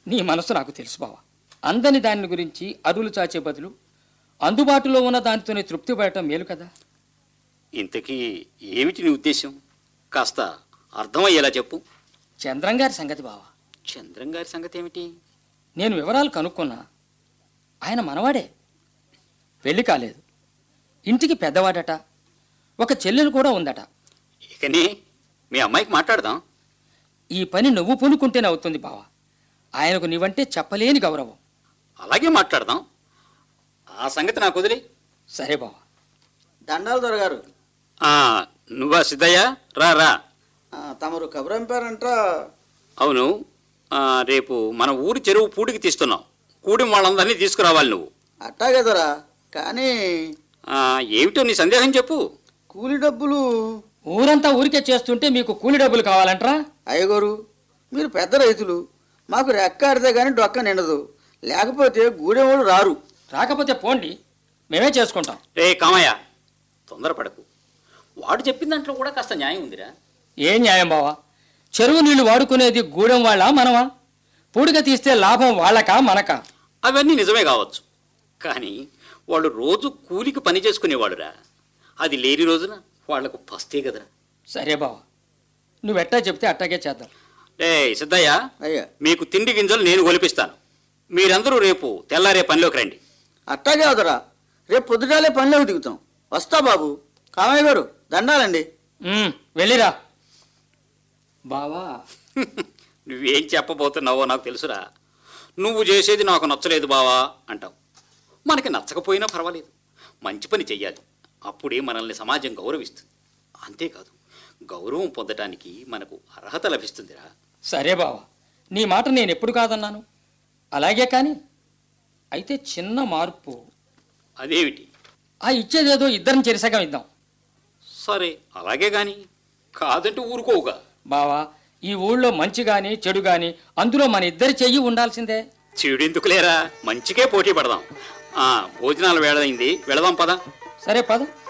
నీ మనసు నాకు తెలుసు బావా అందని దాని గురించి అరువులు చాచే బదులు అందుబాటులో ఉన్న దానితోనే తృప్తి పడటం మేలు కదా ఇంతకీ ఏమిటి నీ ఉద్దేశం కాస్త అర్థమయ్యేలా చెప్పు చంద్రం గారి సంగతి బావా చంద్రం గారి సంగతి ఏమిటి నేను వివరాలు కనుక్కున్నా ఆయన మనవాడే పెళ్లి కాలేదు ఇంటికి పెద్దవాడట ఒక చెల్లెలు కూడా ఉందట ఇకనే మీ అమ్మాయికి మాట్లాడదాం ఈ పని నువ్వు పూనుకుంటేనే అవుతుంది బావా ఆయనకు నీవంటే చెప్పలేని గౌరవం అలాగే మాట్లాడదాం ఆ సంగతి నాకు వదిలి సరే బావా దండాలు దొరగారు ఆ, నువ్వా సిద్ధయ్య రా రా ఆ, తమరు కబురంపారంట అవును ఆ, రేపు మన ఊరి చెరువు పూడికి తీస్తున్నాం కూడి వాళ్ళందరినీ తీసుకురావాలి నువ్వు అట్టాగే దొరా కానీ ఆ, ఏమిటో నీ సందేహం చెప్పు కూలి డబ్బులు ఊరంతా ఊరికే చేస్తుంటే మీకు కూలి డబ్బులు కావాలంట్రా అయ్యగారు మీరు పెద్ద రైతులు మాకు రెక్క ఆడితే కానీ డొక్క నిండదు లేకపోతే గూడెవాళ్ళు రారు రాకపోతే పోండి మేమే చేసుకుంటాం రే కామయ్య తొందరపడకు వాడు చెప్పిన దాంట్లో కూడా కాస్త న్యాయం ఉందిరా ఏం న్యాయం బావా చెరువు నీళ్లు వాడుకునేది గూడెం వాళ్ళ మనమా పూడిక తీస్తే లాభం వాళ్ళకా మనకా అవన్నీ నిజమే కావచ్చు కానీ వాళ్ళు రోజు కూలికి పని చేసుకునేవాడురా అది లేని రోజున వాళ్లకు పస్తే కదరా సరే బావా నువ్వెట్టా చెప్తే అట్టాగే చేద్దాం రే సిద్ధయ్య అయ్యా మీకు తిండి గింజలు నేను ఒలిపిస్తాను మీరందరూ రేపు తెల్లారే పనిలోకి రండి అట్టాగే అవుదరా రేపు పొద్దుగాలే పనిలోకి దిగుతాం వస్తా బాబు కామయ్య గారు దండాలండి ఉమ్, వెళ్ళిరా బావా నువ్వేం చెప్పబోతున్నావో నాకు తెలుసురా నువ్వు చేసేది నాకు నచ్చలేదు బావా అంటావు మనకి నచ్చకపోయినా పర్వాలేదు మంచి పని చెయ్యాలి అప్పుడే మనల్ని సమాజం గౌరవిస్తుంది అంతేకాదు గౌరవం పొందటానికి మనకు అర్హత లభిస్తుందిరా సరే బావా నీ మాట నేను ఎప్పుడు కాదన్నాను అలాగే కానీ అయితే చిన్న మార్పు అదేమిటి ఆ ఇచ్చేదేదో ఇద్దరం చెరిసగం ఇద్దాం సరే అలాగే గాని కాదంటే ఊరుకోవుగా బావా ఈ ఊళ్ళో మంచి గాని చెడు గాని అందులో మన ఇద్దరి చెయ్యి ఉండాల్సిందే చెడెందుకు లేరా మంచికే పోటీ పడదాం ఆ, భోజనాల వేళ అయింది వెళదాం పదా సరే పద